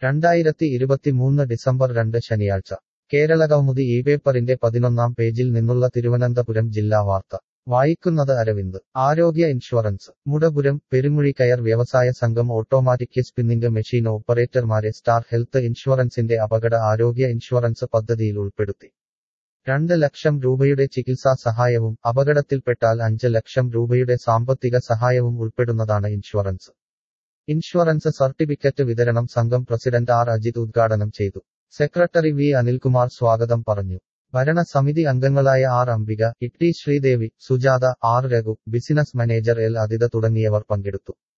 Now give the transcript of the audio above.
രണ്ടായിരത്തി ഇരുപത്തിമൂന്ന് ഡിസംബർ രണ്ട് ശനിയാഴ്ച കേരളകൗമുദി ഈ പേപ്പറിന്റെ പതിനൊന്നാം പേജിൽ നിന്നുള്ള തിരുവനന്തപുരം ജില്ലാ വാർത്ത വായിക്കുന്നത് അരവിന്ദ് ആരോഗ്യ ഇൻഷുറൻസ് മുടപുരം പെരുമുഴി കയർ വ്യവസായ സംഘം ഓട്ടോമാറ്റിക് സ്പിന്നിംഗ് മെഷീൻ ഓപ്പറേറ്റർമാരെ സ്റ്റാർ ഹെൽത്ത് ഇൻഷുറൻസിന്റെ അപകട ആരോഗ്യ ഇൻഷുറൻസ് പദ്ധതിയിൽ ഉൾപ്പെടുത്തി രണ്ട് ലക്ഷം രൂപയുടെ ചികിത്സാ സഹായവും അപകടത്തിൽപ്പെട്ടാൽ അഞ്ച് ലക്ഷം രൂപയുടെ സാമ്പത്തിക സഹായവും ഉൾപ്പെടുന്നതാണ് ഇൻഷുറൻസ് ഇൻഷുറൻസ് സർട്ടിഫിക്കറ്റ് വിതരണം സംഘം പ്രസിഡന്റ് ആർ അജിത് ഉദ്ഘാടനം ചെയ്തു സെക്രട്ടറി വി അനിൽകുമാർ സ്വാഗതം പറഞ്ഞു ഭരണസമിതി അംഗങ്ങളായ R Ambika Itty Sreedevi Sujatha R Raghu business manager L Athitha തുടങ്ങിയവർ പങ്കെടുത്തു